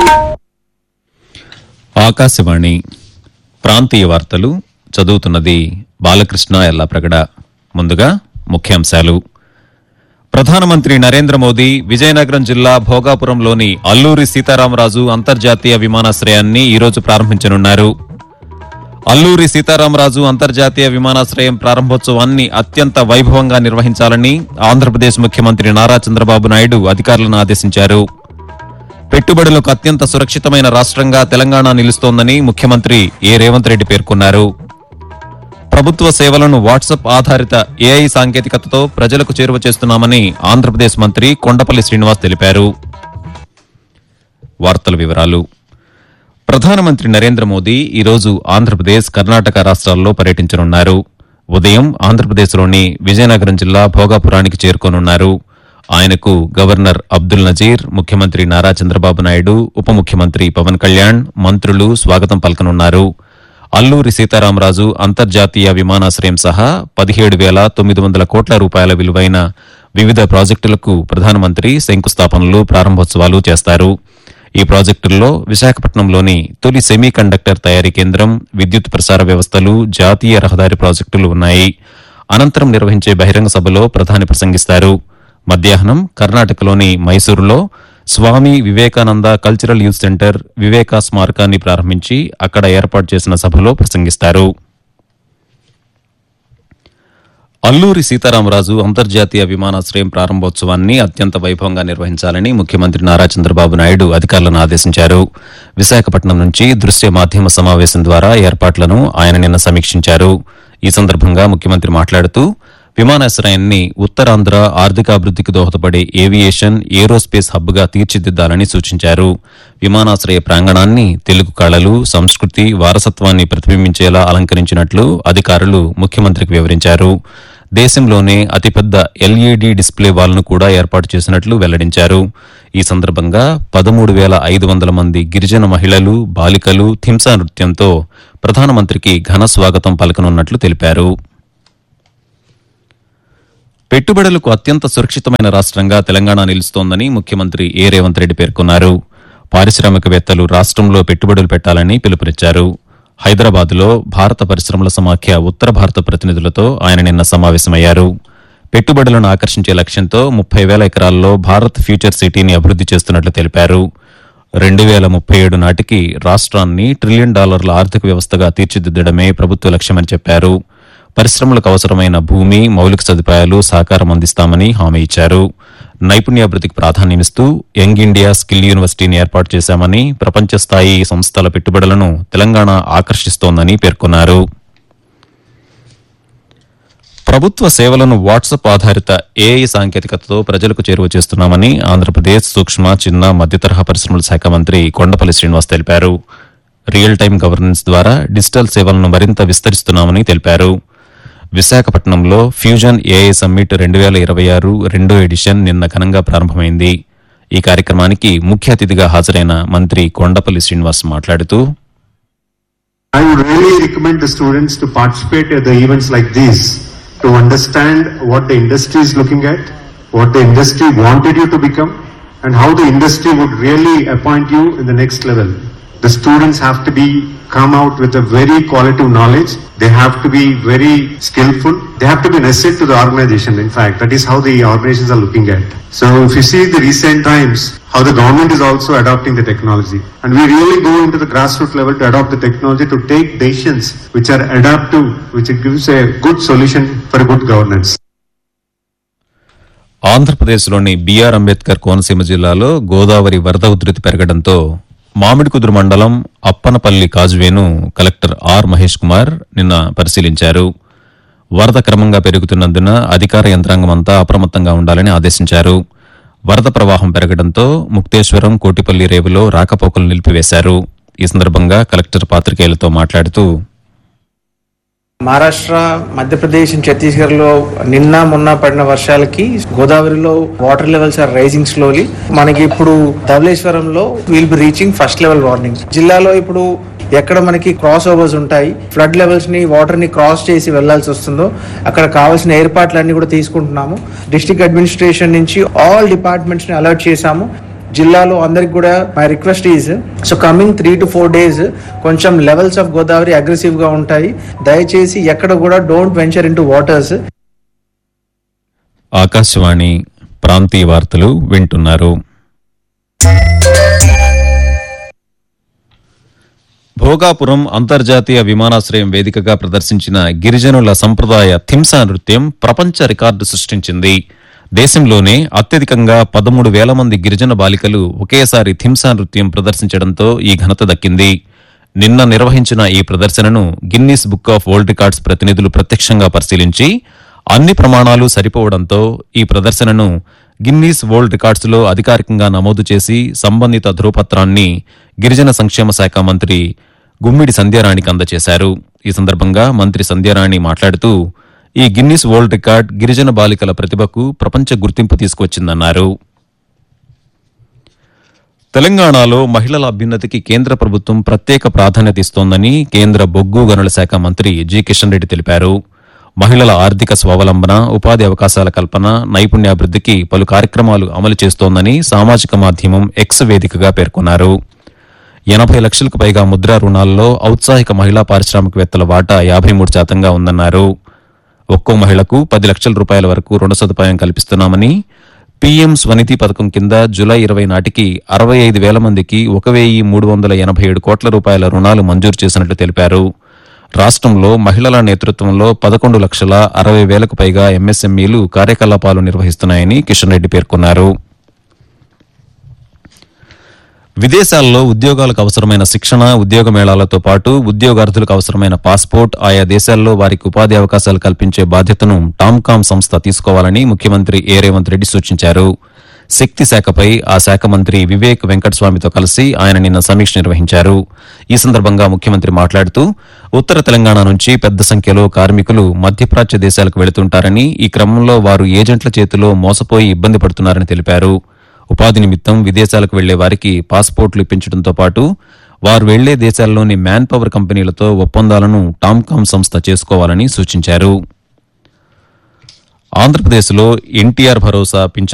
ఆకాశవాణి ప్రాంతీయ వార్తలు చదువుతున్నది బాలకృష్ణ ఎల్లాప్రగడ ముందుగా ముఖ్యాంశాలు ప్రధానమంత్రి నరేంద్ర మోదీ విజయనగరం జిల్లా భోగాపురంలోని అల్లూరి సీతారామరాజు అంతర్జాతీయ విమానాశ్రయాన్ని ఈరోజు ప్రారంభించనున్నారు అల్లూరి సీతారామరాజు అంతర్జాతీయ విమానాశ్రయం ప్రారంభోత్సవాన్ని అత్యంత వైభవంగా నిర్వహించాలని ఆంధ్రప్రదేశ్ ముఖ్యమంత్రి నారా చంద్రబాబు నాయుడు అధికారులను ఆదేశించారు పెట్టుబడులకు అత్యంత సురక్షితమైన రాష్ట్రంగా తెలంగాణ నిలుస్తోందని ముఖ్యమంత్రి ఏ రేవంత్ రెడ్డి పేర్కొన్నారు ప్రభుత్వ సేవలను వాట్సాప్ ఆధారిత ఏఐ సాంకేతికతతో ప్రజలకు చేరువ చేస్తున్నామని ఆంధ్రప్రదేశ్ మంత్రి కొండపల్లి శ్రీనివాస్ తెలిపారు వార్తల వివరాలు ప్రధానమంత్రి నరేంద్ర మోదీ ఈరోజు ఆంధ్రప్రదేశ్ కర్ణాటక రాష్ట్రాల్లో పర్యటించనున్నారు ఉదయం ఆంధ్రప్రదేశ్లోని విజయనగరం జిల్లా భోగాపురానికి చేరుకోనున్నారు ఆయనకు గవర్నర్ అబ్దుల్ నజీర్ ముఖ్యమంత్రి నారా చంద్రబాబు నాయుడు ఉప ముఖ్యమంత్రి పవన్ కళ్యాణ్ మంత్రులు స్వాగతం పలకనున్నారు అల్లూరి సీతారామరాజు అంతర్జాతీయ విమానాశ్రయం సహా పదిహేడు వేల తొమ్మిది వందల కోట్ల రూపాయల విలువైన వివిధ ప్రాజెక్టులకు ప్రధానమంత్రి శంకుస్థాపనలు ప్రారంభోత్సవాలు చేస్తారు ఈ ప్రాజెక్టుల్లో విశాఖపట్నంలోని తొలి సెమీ కండక్టర్ తయారీ కేంద్రం విద్యుత్ ప్రసార వ్యవస్థలు జాతీయ రహదారి ప్రాజెక్టులు ఉన్నాయి అనంతరం నిర్వహించే బహిరంగ సభలో ప్రధాని ప్రసంగిస్తారు మధ్యాహ్నం కర్ణాటకలోని మైసూరులో Swami Vivekananda cultural youth centre Viveka స్మారకాన్ని ప్రారంభించి అక్కడ ఏర్పాటు చేసిన సభలో ప్రసంగిస్తారు అల్లూరి సీతారామరాజు అంతర్జాతీయ విమానాశ్రయం ప్రారంభోత్సవాన్ని అత్యంత వైభవంగా నిర్వహించాలని ముఖ్యమంత్రి నారా చంద్రబాబు నాయుడు అధికారులను ఆదేశించారు విశాఖపట్నం నుంచి దృశ్య మాధ్యమ సమావేశం ద్వారా ఏర్పాట్లను ఆయన నిన్న సమీక్షించారు ఈ సందర్భంగా ముఖ్యమంత్రి మాట్లాడుతూ విమానాశ్రయాన్ని ఉత్తరాంధ్ర ఆర్థికాభివృద్ధికి దోహదపడే ఏవియేషన్ ఏరోస్పేస్ హబ్గా తీర్చిదిద్దాలని సూచించారు విమానాశ్రయ ప్రాంగణాన్ని తెలుగు కళలు సంస్కృతి వారసత్వాన్ని ప్రతిబింబించేలా అలంకరించినట్లు అధికారులు ముఖ్యమంత్రికి వివరించారు దేశంలోనే అతిపెద్ద ఎల్ఈడీ డిస్ప్లే వాల్ను కూడా ఏర్పాటు చేసినట్లు వెల్లడించారు ఈ సందర్భంగా పదమూడు వేల ఐదు వందల మంది గిరిజన మహిళలు బాలికలు థింసా నృత్యంతో ప్రధానమంత్రికి ఘన స్వాగతం పలకనున్నట్లు తెలిపారు పెట్టుబడులకు అత్యంత సురక్షితమైన రాష్ట్రంగా తెలంగాణ నిలుస్తోందని ముఖ్యమంత్రి ఏ రేవంత్ రెడ్డి పేర్కొన్నారు పారిశ్రామికవేత్తలు రాష్ట్రంలో పెట్టుబడులు పెట్టాలని పిలుపునిచ్చారు హైదరాబాద్లో భారత పరిశ్రమల సమాఖ్య ఉత్తర భారత ప్రతినిధులతో ఆయన నిన్న సమావేశమయ్యారు పెట్టుబడులను ఆకర్షించే లక్ష్యంతో ముప్పై వేల ఎకరాల్లో భారత్ ఫ్యూచర్ సిటీని అభివృద్ది చేస్తున్నట్లు తెలిపారు రెండు వేల ముప్పై ఏడు నాటికి రాష్ట్రాన్ని ట్రిలియన్ డాలర్ల ఆర్థిక వ్యవస్థగా తీర్చిదిద్దడమే ప్రభుత్వ లక్ష్యమని చెప్పారు పరిశ్రమలకు అవసరమైన భూమి మౌలిక సదుపాయాలు సహకారం అందిస్తామని హామీ ఇచ్చారు నైపుణ్యాభివృద్ధికి ప్రాధాన్యమిస్తూ యంగ్ ఇండియా స్కిల్ యూనివర్సిటీని ఏర్పాటు చేశామని ప్రపంచ స్థాయి సంస్థల పెట్టుబడులను తెలంగాణ ఆకర్షిస్తోందని పేర్కొన్నారు ప్రభుత్వ సేవలను వాట్సాప్ ఆధారిత ఏఐ సాంకేతికతతో ప్రజలకు చేరువ చేస్తున్నామని ఆంధ్రప్రదేశ్ సూక్ష్మ చిన్న మధ్యతరహా పరిశ్రమల శాఖ మంత్రి కొండపల్లి శ్రీనివాస్ తెలిపారు రియల్ టైం గవర్నెన్స్ ద్వారా డిజిటల్ సేవలను మరింత విస్తరిస్తున్నామని తెలిపారు విశాఖపట్నంలో ఫ్యూజన్ ఏఐ సమ్మిట్ రెండు వేల ఇరవై ఆరు రెండో ఎడిషన్ నిన్న ఘనంగా ప్రారంభమైంది ఈ కార్యక్రమానికి ముఖ్య అతిథిగా హాజరైన మంత్రి కొండపల్లి శ్రీనివాస్ మాట్లాడుతూ I would really recommend the students to participate at the events like these to understand what the industry is looking at, what the industry wanted you to become, and how the industry would really appoint you in the next level. The students have to be come out with a very qualitative knowledge. They have to be very skillful. They have to be an asset to the organization. In fact, that is how the organizations are looking at. So if you see the recent times, how the government is also adopting the technology. And we really go into the grassroots level to adopt the technology to take decisions which are adaptive, which gives a good solution for good governance. ఆంధ్రప్రదేశ్లోని BR Ambedkar Konaseema జిల్లాలో గోదావరి వరద ఉధృతి పెరగడంతో మామిడికుదురు మండలం అప్పనపల్లి కాజువేను collector R Mahesh Kumar నిన్న పరిశీలించారు వరద క్రమంగా పెరుగుతున్నందున అధికార యంత్రాంగం అంతా అప్రమత్తంగా ఉండాలని ఆదేశించారు వరద ప్రవాహం పెరగడంతో ముక్తేశ్వరం కోటిపల్లి రేవులో రాకపోకలు నిలిపివేశారు ఈ సందర్భంగా కలెక్టర్ పాత్రికేయులతో మాట్లాడుతూ మహారాష్ట్ర మధ్యప్రదేశ్ అండ్ ఛత్తీస్గఢ్ లో నిన్న మొన్న పడిన వర్షాలకి గోదావరిలో water levels are rising slowly మనకి ఇప్పుడు ధవళేశ్వరంలో will be reaching first level warning జిల్లాలో ఇప్పుడు ఎక్కడ మనకి క్రాస్ ఓవర్స్ ఉంటాయి ఫ్లడ్ లెవెల్స్ ని వాటర్ ని క్రాస్ చేసి వెళ్లాల్సి వస్తుందో అక్కడ కావాల్సిన ఏర్పాట్లన్నీ కూడా తీసుకుంటున్నాము డిస్ట్రిక్ట్ అడ్మినిస్ట్రేషన్ నుంచి ఆల్ డిపార్ట్మెంట్స్ ని అలర్ట్ చేశాము జిల్లాలో అందరికి కూడా my request is so coming three to four days కొంచెం లెవెల్స్ ఆఫ్ గోదావరి అగ్రెసివ్ గా ఉంటాయి దయచేసి ఎక్కడ కూడా don't venture in waters Akashvani ప్రాంతీయ వార్తలు వింటున్నారు భోగాపురం అంతర్జాతీయ విమానాశ్రయం వేదికగా ప్రదర్శించిన గిరిజనుల సంప్రదాయ థింసా నృత్యం ప్రపంచ రికార్డు సృష్టించింది దేశంలోనే అత్యధికంగా పదమూడు వేల మంది గిరిజన బాలికలు ఒకేసారి థింసా నృత్యం ప్రదర్శించడంతో ఈ ఘనత దక్కింది నిన్న నిర్వహించిన ఈ ప్రదర్శనను Guinness book of world records ప్రతినిధులు ప్రత్యక్షంగా పరిశీలించి అన్ని ప్రమాణాలు సరిపోవడంతో ఈ ప్రదర్శనను గిన్నీస్ వరల్డ్ రికార్డ్స్లో అధికారికంగా నమోదు చేసి సంబంధిత ధృవపత్రాన్ని గిరిజన సంక్షేమ శాఖ మంత్రి గుమ్మిడి సంధ్యారాణికి అందజేశారు ఈ సందర్భంగా మంత్రి సంధ్యారాణి మాట్లాడుతూ ఈ గిన్నీస్ వరల్డ్ రికార్డ్ గిరిజన బాలికల ప్రతిభకు ప్రపంచ గుర్తింపు తీసుకొచ్చిందన్నారు తెలంగాణలో మహిళల అభ్యున్నతికి కేంద్ర ప్రభుత్వం ప్రత్యేక ప్రాధాన్యత ఇస్తోందని కేంద్ర బొగ్గు గనుల శాఖ మంత్రి జి కిషన్ రెడ్డి తెలిపారు మహిళల ఆర్థిక స్వావలంబన ఉపాధి అవకాశాల కల్పన నైపుణ్యాభివృద్ధికి పలు కార్యక్రమాలు అమలు చేస్తోందని సామాజిక మాధ్యమం ఎక్స్ వేదికగా పేర్కొన్నారు ఎనభై లక్షలకు పైగా ముద్రా రుణాల్లో ఔత్సాహిక మహిళా పారిశ్రామికవేత్తల వాటా యాభై మూడు శాతంగా ఉందన్నారు ఒక్కో మహిళకు పది లక్షల రూపాయల వరకు రుణ సదుపాయం కల్పిస్తున్నామని పీఎం స్వనిధి పథకం కింద జులై ఇరవై నాటికి అరవై ఐదు వేల మందికి ఒక వెయ్యి మూడు వందల ఎనభై ఏడు కోట్ల రూపాయల రుణాలు మంజూరు చేసినట్లు తెలిపారు రాష్ట్రంలో మహిళల నేతృత్వంలో పదకొండు లక్షల అరవై వేలకు పైగా ఎంఎస్ఎంఈలు కార్యకలాపాలు నిర్వహిస్తున్నాయని కిషన్ రెడ్డి పేర్కొన్నారు విదేశాల్లో ఉద్యోగాలకు అవసరమైన శిక్షణ ఉద్యోగ మేళాలతో పాటు ఉద్యోగార్థులకు అవసరమైన పాస్పోర్ట్ ఆయా దేశాల్లో వారికి ఉపాధి అవకాశాలు కల్పించే బాధ్యతను టామ్కామ్ సంస్థ తీసుకోవాలని ముఖ్యమంత్రి ఏ రేవంత్ రెడ్డి సూచించారు శక్తి శాఖపై ఆ శాఖ మంత్రి వివేక్ వెంకటస్వామితో కలిసి ఆయన నిన్న సమీక్ష నిర్వహించారు ఈ సందర్భంగా ముఖ్యమంత్రి మాట్లాడుతూ ఉత్తర తెలంగాణ నుంచి పెద్ద సంఖ్యలో కార్మికులు మధ్యప్రాచ్య దేశాలకు వెళుతుంటారని ఈ క్రమంలో వారు ఏజెంట్ల చేతిలో మోసపోయి ఇబ్బంది పడుతున్నారని తెలిపారు ఉపాధి నిమిత్తం విదేశాలకు వెళ్లే వారికి పాస్పోర్ట్లు ఇప్పించడంతో పాటు వారు వెళ్లే దేశాల్లోని మ్యాన్ పవర్ కంపెనీలతో ఒప్పందాలను టామ్కామ్ సంస్థ చేసుకోవాలని సూచించారు ఆంధ్రప్రదేశ్లో ఎన్టీఆర్ భరోసా పింఛన్